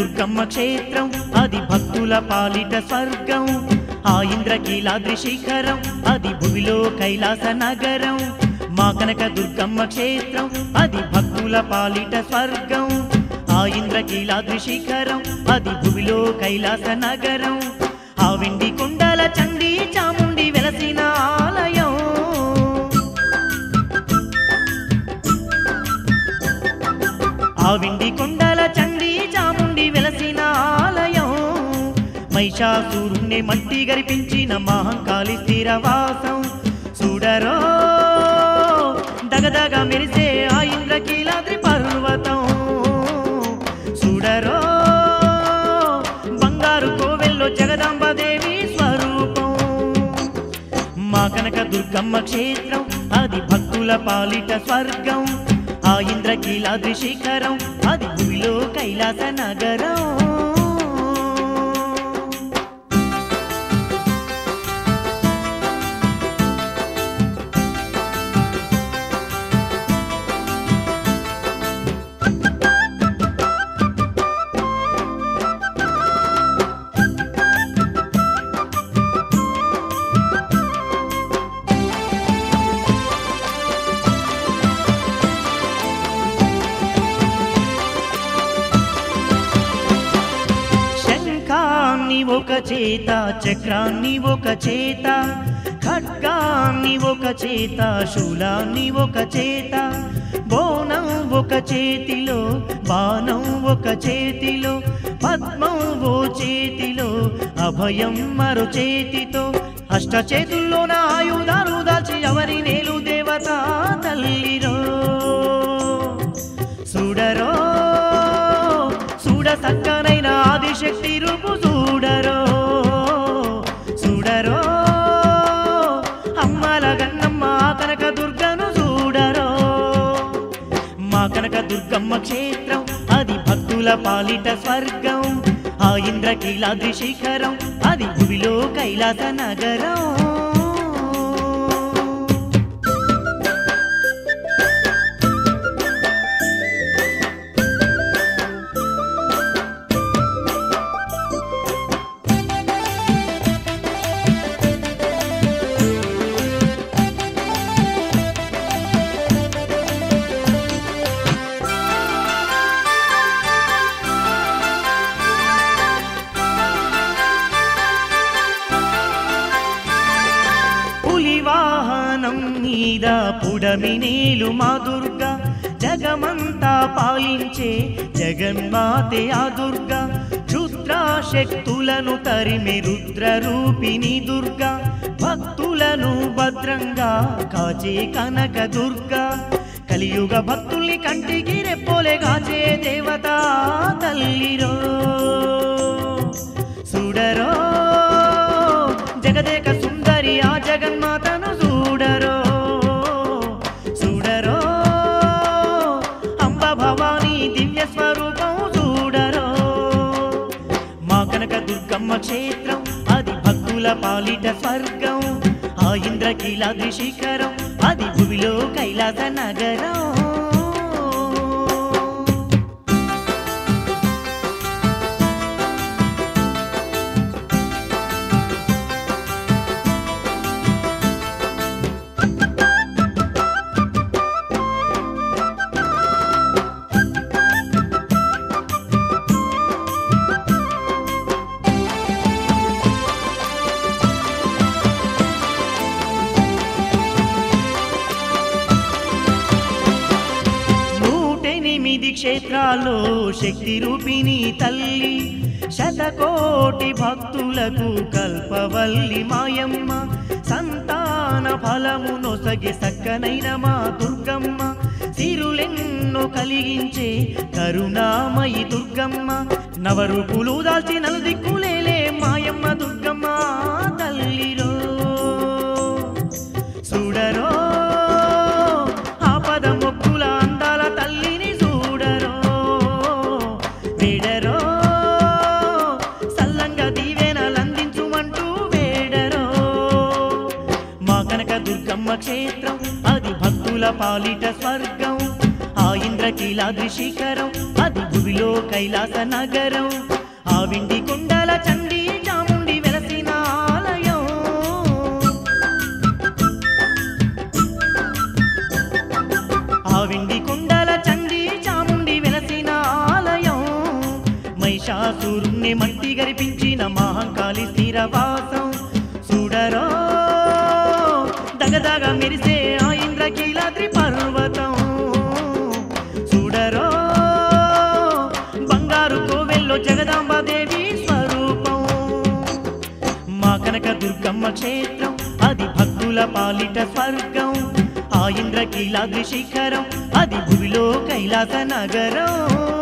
దుర్గమ్మ క్షేత్రం అది భక్తుల పాలిట స్వర్గం ఆ ఇంద్రకీలాద్రి శిఖరం అది భువిలో కైలాస నగరం మా కనక దుర్గమ్మ క్షేత్రం అది భక్తుల పాలిట స్వర్గం ఆ ఇంద్రకీలాద్రి శిఖరం అది భువిలో కైలాస నగరం ఆ వెండి కొండల చండి చాముండి వెలసిన ఆలయం ఆ వెండి కొండల చండి చాముండి వెలసిన ఆలయం మహిషాసురుణ్ణి మట్టి గరిపించిన మహంకాళి స్థిరవాసం చూడరో దగదగ మెరిసే ఆ ఇంద్రకీలాద్రి పర్వతం చూడరో బంగారు కోవెల్లో జగదాంబదేవి స్వరూపం మా కనక దుర్గమ్మ క్షేత్రం అది భక్తుల పాలిట స్వర్గం ఆ ఇంద్రకీలాద్రి శిఖరం అది భూమిలో కైలాస నగరం శంఖాన్ని ఒక చేత చక్రాన్ని ఒక చేత ఖడ్గాన్ని ఒక చేత శూలాన్ని ఒక చేత బోనం ఒక చేతిలో బాణం ఒక చేతిలో పద్మం ఓ చేతిలో అభయం మరో చేతితో అష్ట చేతుల్లోన ఆయుధాలు దాల్చి ఎవరి నేలు దేవత తల్లిరో చూడరో చూడ సక్కనైన ఆదిశక్తి రూపు చూడరో చూడరో అమ్మల గన్నమ్మ కనక దుర్గను చూడరో మా కనక దుర్గమ్మ క్షేత్రం అది భక్తుల పాలిట స్వర్గం ఆ ఇంద్రకీలాద్రి శిఖరం అది భూమిలో కైలాస నగరం పులి వాహనం మీద పుడమినేలు మా దుర్గ జగమంతా పాలించే జగన్మాతే ఆ దుర్గ క్షుద్ర శక్తులను తరిమి రుద్ర రూపిణి దుర్గ భక్తులను భద్రంగా కాచే కనక దుర్గ కలియుగ భక్తుల్ని కంటికి రెప్పోలే కాచే దేవత తల్లిరో చూడరో జగదేక సుందరి ఆ జగన్మాతను చూడరో చూడరో అంబ భవానీ దివ్య స్వరూపం చూడరో మా కనక దుర్గమ్మ క్షేత్రం అది భక్తుల పాలిట స్వర్గం ఆ ఇంద్రకీలాద్రి శిఖరం అది భూమిలో కైలాస నగరం నూటెనిమిది క్షేత్రాల్లో శక్తి రూపిణి తల్లి శతకోటి భక్తులకు కల్పవల్లి మాయమ్మ సంతాన ఫలము నొసగి సక్కనైన మా దుర్గమ్మ సిరులెన్నో కలిగించే కరుణామయి దుర్గమ్మ నవరూపులు దాల్చి నలుదిక్కులేలే మాయమ్మ దుర్గమ్మ తల్లిరో చూడరో ఆపద మొక్కుల అందాల తల్లిని చూడరో వేడరో సల్లంగా దీవెనలందించుమంటూ వేడరో మా కనక దుర్గమ్మ క్షేత్రం అది భక్తుల పాలిట స్వర్గం ఆ ఇంద్రకీలాద్రి శిఖరం అది భువి భువిలో కైలాస నగరం ఆ విండి కొండల చండి చాముండి వెలసిన ఆలయం ఆ విండి కొండల చండి చాముండి వెలసిన ఆలయం మహిషాసురుణ్ణి మట్టి గరిపించిన మహంకాళి స్థిరవాసం చూడరో దగదగ మెరిసే ఆ ఇంద్రకీలాద్రి పర్వతం చూడరో బంగారు కోవెల్లో జగదాంబాదేవి స్వరూపం మా కనక దుర్గమ్మ క్షేత్రం అది భక్తుల పాలిట స్వర్గం ఆ ఇంద్రకీలాద్రి శిఖరం అది భూమిలో కైలాస నగరం